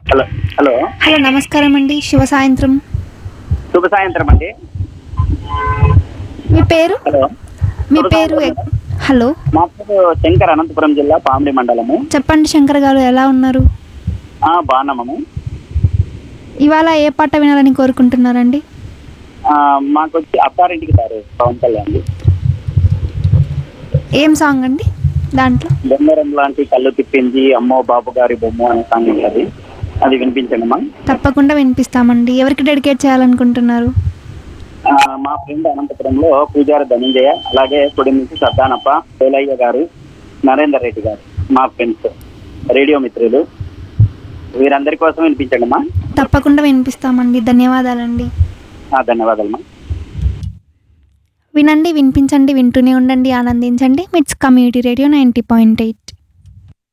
hello hello hello నమస్కారం అండి శివ సాయంత్రం శుభ సాయంత్రం అండి మీ పేరు హలో మీ శుభ పేరు సాయంత్రం ఎక్- హలో మా పేరు శంకర్ అనంతపురం జిల్లా పామిడి మండలము చెప్పండి శంకర్ గారు ఎలా ఉన్నారు ఆ, బాగున్నాము ఇవాళ ఏ పాట వినాలని కోరుకుంటున్నారండి ఆ, మాకు వచ్చి అత్తారింటికి సారు పవన్ కళ్యాణ్ ఏం సాంగ్ అండి దాంట్లో బొమ్మరం లాంటి కళ్ళు తిప్పింది అమ్మో బాబు గారి బొమ్మ అనే సాంగ్ ఉంటుంది అది వినిపించండి మా తప్పకుండా వినిపిస్తామండి ఎవరికి డెడికేట్ చేయాలనుకుంటున్నారు ఆ, మా ఫ్రెండ్ అనంతపురంలో పూజారి ధనంజయ అలాగే కుడి నుంచి సద్దానప్ప వేలయ్య గారు నరేందర్ రెడ్డి గారు మా ఫ్రెండ్స్ రేడియో మిత్రులు వీరందరి కోసం వినిపించండి మా తప్పకుండా వినిపిస్తామండి ధన్యవాదాలండి ధన్యవాదాలు మా వినండి వినిపించండి వింటూనే ఉండండి ఆనందించండి MITS community radio ninety point eight